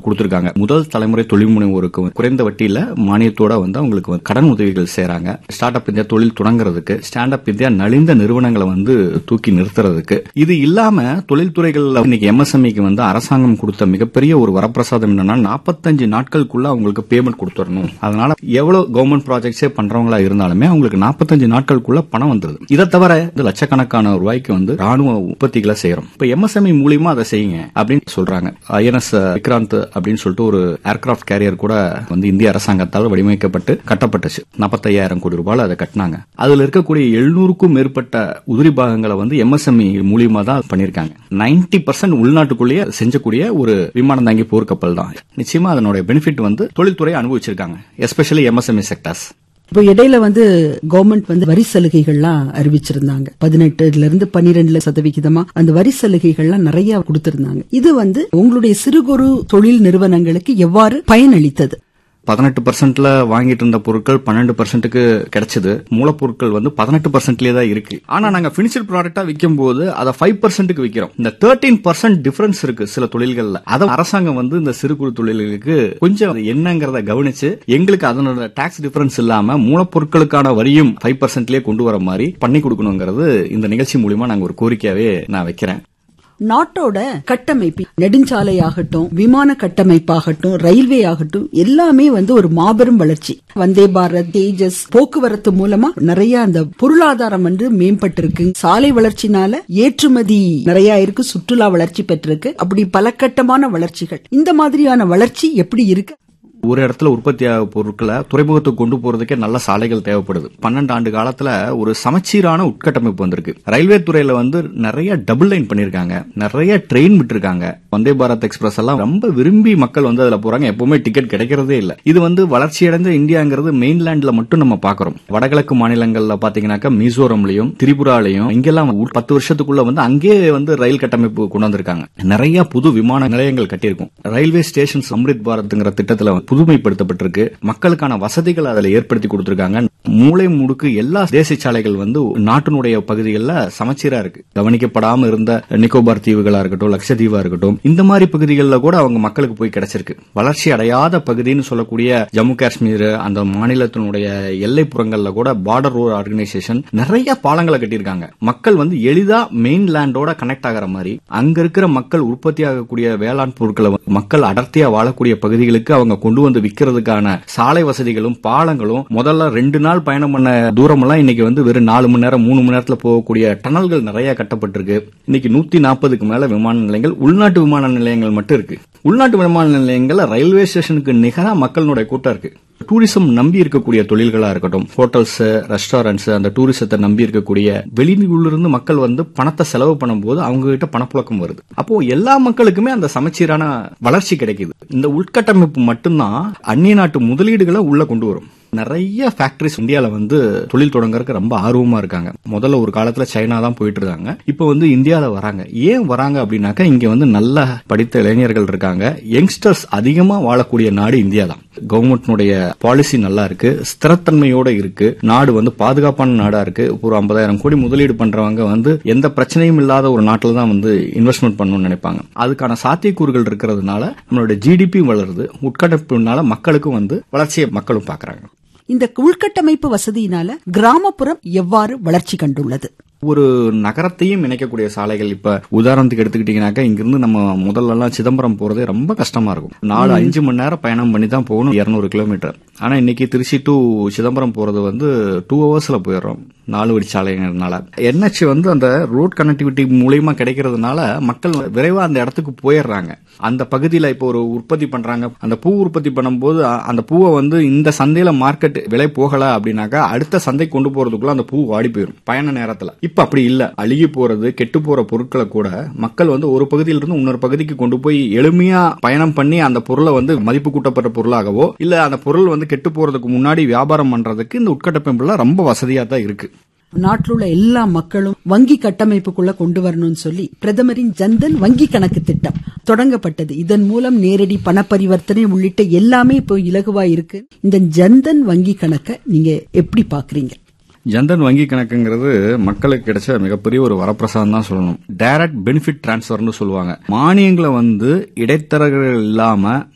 கொடுத்திருக்காங்க முதல் தலைமுறை தொழில் முனைவோருக்கு குறைந்த வட்டியில மானியத்தோட வந்து அவங்களுக்கு வந்து கடன் உதவிகள் செய்றாங்க ஸ்டார்ட் அப் இந்தியா தொழில் தொடங்குறதுக்கு ஸ்டாண்ட் அப் இந்தியா நலிந்த நிறுவனங்களை வந்து தூக்கி நிறுத்துறதுக்கு இது இல்லாம தொழில்துறைகள்ல இன்னைக்கு எம்எஸ்எம்இக்கு வந்து அரசாங்கம் கொடுத்த மிகப்பெரிய ஒரு வரப்பிரசாதம் என்னன்னா நாற்பத்தஞ்சு நாட்களுக்குள்ள அவங்களுக்கு பேமெண்ட் கொடுத்துடணும் அதனால எவ்வளவு கவர்மெண்ட் ப்ராஜெக்ட்ஸே பண்றவங்களா இருந்தாலுமே அவங்களுக்கு நாற்பத்தஞ்சு நாட்களுக்குள்ள பணம் வந்துருது இதை தவிர இந்த லட்சக்கணக்கான ரூபாய்க்கு வந்து ராணுவ உற்பத்திகளை செய்யறோம் இப்ப எம்எஸ்எம்இ மூலியமா அதை செய்யுங்க அப்படின்னு சொல்றாங்க ஐஎன்எஸ் விக்ராந்த் அப்படின்னு சொல்லிட்டு ஒரு ஏர்கிராப்ட் கேரியர் கூட வந்து இந்திய அரசாங்கத்தால் வடிவமைக்கப்பட்டு கட்டப்பட்டுச்சு நாற்பத்தையாயிரம் கோடி ரூபாய் அதை கட்டினாங்க அதுல இருக்கக்கூடிய எழுநூறுக்கும் மேற்பட்ட உதிரி பாகங்களை வந்து எம்எஸ்எம்இ மூலியமா தான் பண்ணிருக்காங்க நைன்டி பர்சன்ட் உள்நாட்டுக்குள்ளேயே செஞ்சக்கூடிய ஒரு விமானம் தாங்கி போர்க்கப்பல் தான் நிச்சயமா அதனுடைய பெனிஃபிட் வந்து தொழில்துறை அனுபவிச்சிருக்காங்க எஸ்பெஷலி எம்எஸ்எம்இ செக்டர்ஸ் இப்போ இடையில வந்து கவர்மெண்ட் வந்து வரி சலுகைகள்லாம் அறிவிச்சிருந்தாங்க பதினெட்டுல இருந்து பன்னிரெண்டுல சதவிகிதமா அந்த வரி சலுகைகள்லாம் நிறைய கொடுத்திருந்தாங்க இது வந்து உங்களுடைய சிறு குறு தொழில் நிறுவனங்களுக்கு எவ்வாறு பயனளித்தது பதினெட்டு பர்சன்ட்ல வாங்கிட்டு இருந்த பொருட்கள் பன்னெண்டு பர்சன்ட்டுக்கு கிடைச்சது மூலப்பொருட்கள் வந்து பதினெட்டு பர்சன்ட்லயே தான் இருக்கு ஆனா நாங்க பினிஷியல் ப்ராடக்டா விற்கும் போது அதை ஃபைவ் பர்சன்ட்டுக்கு விற்கிறோம் இந்த தேர்ட்டீன் பர்சன்ட் டிஃபரன்ஸ் இருக்கு சில தொழில்கள்ல அதை அரசாங்கம் வந்து இந்த சிறு குறு தொழில்களுக்கு கொஞ்சம் அது என்னங்கிறத கவனிச்சு எங்களுக்கு அதனோட டாக்ஸ் டிஃபரன்ஸ் இல்லாம மூலப்பொருட்களுக்கான வரியும் ஃபைவ் பர்சன்ட்லயே கொண்டு வர மாதிரி பண்ணி கொடுக்கணுங்கிறது இந்த நிகழ்ச்சி மூலியமா நாங்க ஒரு கோரிக்கையாவே நான் வைக்கிறேன் நாட்டோட கட்டமைப்பு நெடுஞ்சாலை ஆகட்டும் விமான கட்டமைப்பாகட்டும் ரயில்வே ஆகட்டும் எல்லாமே வந்து ஒரு மாபெரும் வளர்ச்சி வந்தே பாரத் தேஜஸ் போக்குவரத்து மூலமா நிறைய அந்த பொருளாதாரம் வந்து மேம்பட்டிருக்கு சாலை வளர்ச்சினால ஏற்றுமதி நிறைய இருக்கு சுற்றுலா வளர்ச்சி பெற்றிருக்கு அப்படி பல கட்டமான வளர்ச்சிகள் இந்த மாதிரியான வளர்ச்சி எப்படி இருக்கு ஒரு இடத்துல உற்பத்தி ஆக பொருட்களை துறைமுகத்துக்கு கொண்டு போறதுக்கே நல்ல சாலைகள் தேவைப்படுது பன்னெண்டு ஆண்டு காலத்துல ஒரு சமச்சீரான உட்கட்டமைப்பு வந்திருக்கு ரயில்வே துறையில வந்து நிறைய டபுள் லைன் பண்ணிருக்காங்க நிறைய ட்ரெயின் விட்டுருக்காங்க வந்தே பாரத் எக்ஸ்பிரஸ் எல்லாம் ரொம்ப விரும்பி மக்கள் வந்து அதுல போறாங்க எப்பவுமே டிக்கெட் கிடைக்கிறதே இல்ல இது வந்து வளர்ச்சியடைந்த இந்தியாங்கிறது மெயின்லேண்ட்ல மட்டும் நம்ம பாக்குறோம் வடகிழக்கு மாநிலங்கள்ல பாத்தீங்கன்னாக்கா மிசோரம்லயும் திரிபுராலையும் இங்கெல்லாம் ஒரு பத்து வருஷத்துக்குள்ள வந்து அங்கே வந்து ரயில் கட்டமைப்பு கொண்டு வந்திருக்காங்க நிறைய புது விமான நிலையங்கள் கட்டியிருக்கும் ரயில்வே ஸ்டேஷன்ஸ் அம்ரித் பாரத்ங்கிற திட்டத்துல புதுமைப்படுத்தப்பட்டிருக்கு மக்களுக்கான வசதிகளை அதில் ஏற்படுத்தி கொடுத்திருக்காங்க மூளை முடுக்கு எல்லா தேசிய சாலைகள் வந்து நாட்டினுடைய பகுதிகளில் சமச்சீரா இருக்கு கவனிக்கப்படாம இருந்த நிக்கோபார் தீவுகளா இருக்கட்டும் லட்சத்தீவா இருக்கட்டும் இந்த மாதிரி பகுதிகளில் கூட அவங்க மக்களுக்கு போய் கிடைச்சிருக்கு வளர்ச்சி அடையாத பகுதின்னு சொல்லக்கூடிய ஜம்மு காஷ்மீர் அந்த மாநிலத்தினுடைய எல்லைப்புறங்கள்ல கூட பார்டர் ரோட் ஆர்கனைசேஷன் நிறைய பாலங்களை கட்டியிருக்காங்க மக்கள் வந்து எளிதா மெயின் லேண்டோட கனெக்ட் ஆகிற மாதிரி அங்க இருக்கிற மக்கள் உற்பத்தி ஆகக்கூடிய வேளாண் பொருட்களை மக்கள் அடர்த்தியா வாழக்கூடிய பகுதிகளுக்கு அவங்க கொண்டு வந்து விற்கிறதுக்கான சாலை வசதிகளும் பாலங்களும் முதல்ல ரெண்டு நாள் பயணம் பண்ண தூரம் எல்லாம் இன்னைக்கு வந்து வெறும் நாலு மணி நேரம் மூணு மணி நேரத்துல போகக்கூடிய டனல்கள் நிறைய கட்டப்பட்டிருக்கு இன்னைக்கு நூத்தி நாற்பதுக்கு மேல விமான நிலையங்கள் உள்நாட்டு விமான நிலையங்கள் மட்டும் இருக்கு உள்நாட்டு விமான நிலையங்கள்ல ரயில்வே ஸ்டேஷனுக்கு நிகரா மக்களுடைய கூட்டம் இருக்கு டூரிசம் நம்பி இருக்கக்கூடிய தொழில்களா இருக்கட்டும் ஹோட்டல்ஸ் ரெஸ்டாரண்ட்ஸ் அந்த டூரிசத்தை நம்பி இருக்கக்கூடிய வெளியூர்ல மக்கள் வந்து பணத்தை செலவு பண்ணும்போது அவங்க கிட்ட பணப்புழக்கம் வருது அப்போ எல்லா மக்களுக்குமே அந்த சமச்சீரான வளர்ச்சி கிடைக்குது இந்த உள்கட்டமைப்பு மட்டும்தான் அந்நிய நாட்டு முதலீடுகளை உள்ள கொண்டு வரும் நிறைய ஃபேக்டரிஸ் இந்தியால வந்து தொழில் தொடங்குறதுக்கு ரொம்ப ஆர்வமா இருக்காங்க முதல்ல ஒரு காலத்துல சைனா தான் போயிட்டு இருக்காங்க இப்போ வந்து இந்தியால வராங்க ஏன் வராங்க அப்படின்னாக்கா இங்க வந்து நல்ல படித்த இளைஞர்கள் இருக்காங்க யங்ஸ்டர்ஸ் அதிகமா வாழக்கூடிய நாடு இந்தியா தான் கவர்மெண்ட்னுடைய பாலிசி நல்லா இருக்கு ஸ்திரத்தன்மையோட இருக்கு நாடு வந்து பாதுகாப்பான நாடா இருக்கு ஒரு ஐம்பதாயிரம் கோடி முதலீடு பண்றவங்க வந்து எந்த பிரச்சனையும் இல்லாத ஒரு நாட்டில் தான் வந்து இன்வெஸ்ட்மெண்ட் பண்ணணும்னு நினைப்பாங்க அதுக்கான சாத்தியக்கூறுகள் இருக்கிறதுனால நம்மளுடைய ஜிடிபி வளருது உட்கட்டமைப்புனால மக்களுக்கும் வந்து வளர்ச்சியை மக்களும் பாக்குறாங்க இந்த உள்கட்டமைப்பு வசதியினால கிராமப்புறம் எவ்வாறு வளர்ச்சி கண்டுள்ளது ஒரு நகரத்தையும் இணைக்கக்கூடிய சாலைகள் இப்ப உதாரணத்துக்கு எடுத்துக்கிட்டீங்கன்னாக்கா இங்கிருந்து நம்ம முதல்ல எல்லாம் சிதம்பரம் போறதே ரொம்ப கஷ்டமா இருக்கும் நாலு அஞ்சு மணி நேரம் பயணம் பண்ணி தான் போகணும் இருநூறு கிலோமீட்டர் ஆனா இன்னைக்கு திருச்சி டு சிதம்பரம் போறது வந்து டூ ஹவர்ஸ்ல போயிடுறோம் நாலு வழி சாலைங்கிறதுனால என்ஹெச் வந்து அந்த ரோட் கனெக்டிவிட்டி மூலியமா கிடைக்கிறதுனால மக்கள் விரைவா அந்த இடத்துக்கு போயிடுறாங்க அந்த பகுதியில இப்போ ஒரு உற்பத்தி பண்றாங்க அந்த பூ உற்பத்தி பண்ணும்போது அ- அந்த பூவை வந்து இந்த சந்தையில மார்க்கெட் விலை போகல அப்படின்னாக்கா அடுத்த சந்தை கொண்டு போறதுக்குள்ள அந்த பூ வாடி போயிடும் பயண நேரத்துல இப்ப அப்படி இல்ல அழுகி போறது கெட்டு போற பொருட்களை கூட மக்கள் வந்து ஒரு பகுதியில இருந்து இன்னொரு பகுதிக்கு கொண்டு போய் எளிமையா பயணம் பண்ணி அந்த பொருளை வந்து மதிப்பு கூட்டப்பட்ட பொருளாகவோ இல்ல அந்த பொருள் வந்து கெட்டு போறதுக்கு முன்னாடி வியாபாரம் பண்றதுக்கு இந்த உட்கட்டமைப்புல ரொம்ப வசதியா தான் இருக்கு நாட்டில் உள்ள எல்லா மக்களும் வங்கி கட்டமைப்புக்குள்ள கொண்டு வரணும்னு சொல்லி பிரதமரின் ஜன்தன் வங்கி கணக்கு திட்டம் தொடங்கப்பட்டது இதன் மூலம் நேரடி பண பரிவர்த்தனை உள்ளிட்ட எல்லாமே இப்போ இலகுவா இருக்கு இந்த ஜன்தன் வங்கி கணக்கை நீங்க எப்படி பாக்குறீங்க ஜன்தன் வங்கி கணக்குங்கிறது மக்களுக்கு கிடைச்ச மிகப்பெரிய ஒரு வரப்பிரசாதம் தான் சொல்லணும் டைரக்ட் பெனிஃபிட் டிரான்ஸ்ஃபர்னு சொல்லுவாங்க மானியங்களை வந்து இடைத்தரகர்கள் இல்லாம